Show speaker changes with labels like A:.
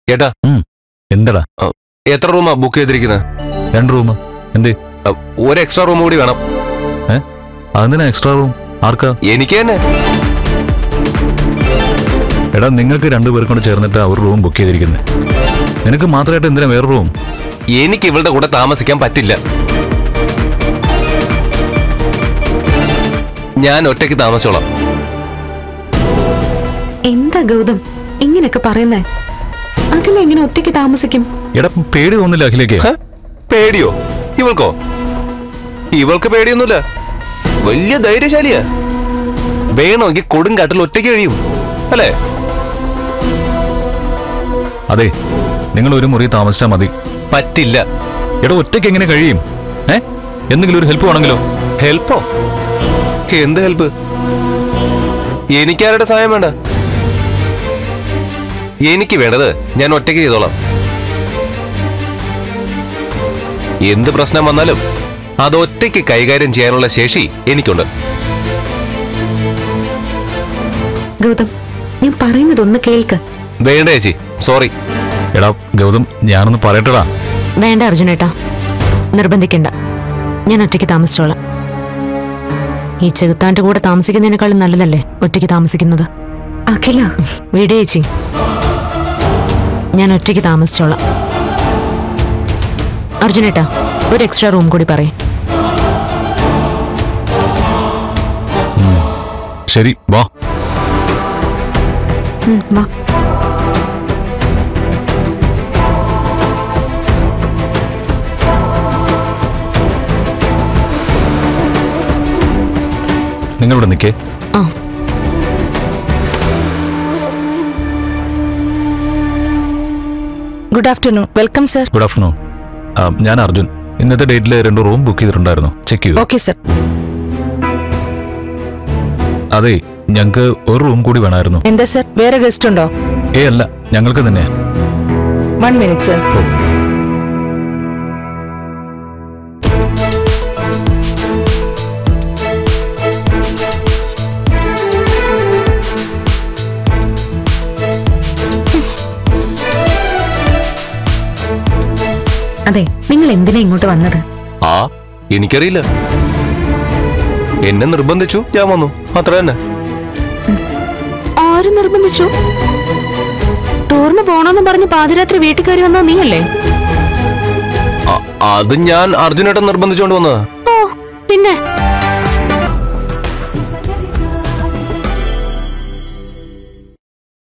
A: ഏട്ടാ
B: എന്തടാ
A: എത്ര റൂമാ ബുക്ക് ചെയ്തിരിക്കുന്നത്
B: രണ്ട് റൂം എന്ത്
A: ഒരു എക്സ്ട്രാ റൂം കൂടി വേണം
B: അതിനാ എക്സ്ട്രാ റൂം ആർക്കാ
A: എനിക്ക് തന്നെ
B: എടാ നിങ്ങൾക്ക് രണ്ടുപേർക്കും കൂടെ ചേർന്നിട്ട് ഒരു റൂം ബുക്ക് ചെയ്തിരിക്കുന്നത് നിനക്ക് മാത്രമായിട്ട് എന്തിനാ വേറെ റൂം
A: എനിക്ക് ഇവളുടെ കൂടെ താമസിക്കാൻ പറ്റില്ല ഞാൻ ഒറ്റയ്ക്ക് താമസിച്ചോളാം
C: എന്താ ഗൗതം ഇങ്ങനെയൊക്കെ പറയുന്നേ അഖില എങ്ങനെ ഒറ്റയ്ക്ക് താമസിക്കും
B: എടാ പേടി തോന്നില്ല അഖിലേക്ക്
A: ഹ? പേടിയോ ഇവൾക്കോ ഇവൾക്ക് പേടിയൊന്നുമില്ല വലിയ ധൈര്യശാലിയാ വേണമെങ്കിൽ കൊടുങ്കാട്ടിൽ ഒറ്റയ്ക്ക് കഴിയും അല്ലേ
B: അതെ നിങ്ങൾ ഒരു മുറി താമസിച്ചാൽ മതി
A: പറ്റില്ല
B: എടാ ഒറ്റയ്ക്ക് എങ്ങനെ കഴിയും ഏ എന്തെങ്കിലും ഒരു ഹെൽപ്പ് വേണമെങ്കിലോ
A: ഹെൽപ്പോ എന്ത് ഹെൽപ്പ് എനിക്കാരുടെ സഹായം വേണ്ട എനിക്ക് വേണ്ടത് ഞാൻ ഒറ്റയ്ക്ക് ചെയ്തോളാം എന്ത് പ്രശ്നം വന്നാലും അത് ഒറ്റയ്ക്ക് കൈകാര്യം ചെയ്യാനുള്ള ശേഷി എനിക്കുണ്ട്
C: ഗൗതം ഞാൻ പറയുന്നതൊന്ന് കേൾക്ക്
A: വേണ്ട ചേച്ചി സോറി
B: എടാ ഗൗതം ഞാനൊന്ന് പറയട്ടടാ
D: വേണ്ട അർജുനേട്ടാ നിർബന്ധിക്കണ്ട ഞാൻ ഒറ്റയ്ക്ക് താമസിച്ചോളാം ഈ ചെകുത്താന്റെ കൂടെ താമസിക്കുന്നതിനേക്കാളും നല്ലതല്ലേ ഒറ്റയ്ക്ക് താമസിക്കുന്നത്
C: അഖില
D: വീട് ചേച്ചി ഞാൻ ഒറ്റയ്ക്ക് താമസിച്ചോളാം അർജുനേട്ടാ ഒരു എക്സ്ട്രാ റൂം കൂടി പറയും
B: ശരി വാ
C: ഉം, വാ
B: നിങ്ങളിവിടെ നിൽക്കേ
D: ആ
E: good afternoon welcome sir
B: good afternoon ഞാൻ അർജുൻ ഇന്നത്തെ ഡേറ്റിൽ രണ്ട് റൂം ബുക്ക് ചെയ്തിട്ടുണ്ടായിരുന്നു ചെക്ക് ചെയ്തു
E: ഓക്കെ സർ
B: അതെ ഞങ്ങൾക്ക് ഒരു റൂം കൂടി വേണമായിരുന്നു
E: എന്താ സർ വേറെ ഗസ്റ്റ് ഉണ്ടോ
B: ഏ അല്ല ഞങ്ങൾക്ക് തന്നെ
E: വൺ മിനിറ്റ് സർ
B: ഓ
C: അതെ നിങ്ങൾ എന്തിനാ ഇങ്ങോട്ട് വന്നത്
A: ആ എനിക്കറിയില്ല എന്നെ നിർബന്ധിച്ചു ഞാൻ വന്നു അത്ര തന്നെ
D: ആരും നിർബന്ധിച്ചു ടൂറിന് പോണോന്നും പറഞ്ഞ് പാതിരാത്രി വീട്ടിൽ കയറി വന്നാ നീയല്ലേ
A: അ- അത് ഞാൻ അർജുനേട്ടൻ നിർബന്ധിച്ചുകൊണ്ട് വന്നതാ
D: ഓ പിന്നെ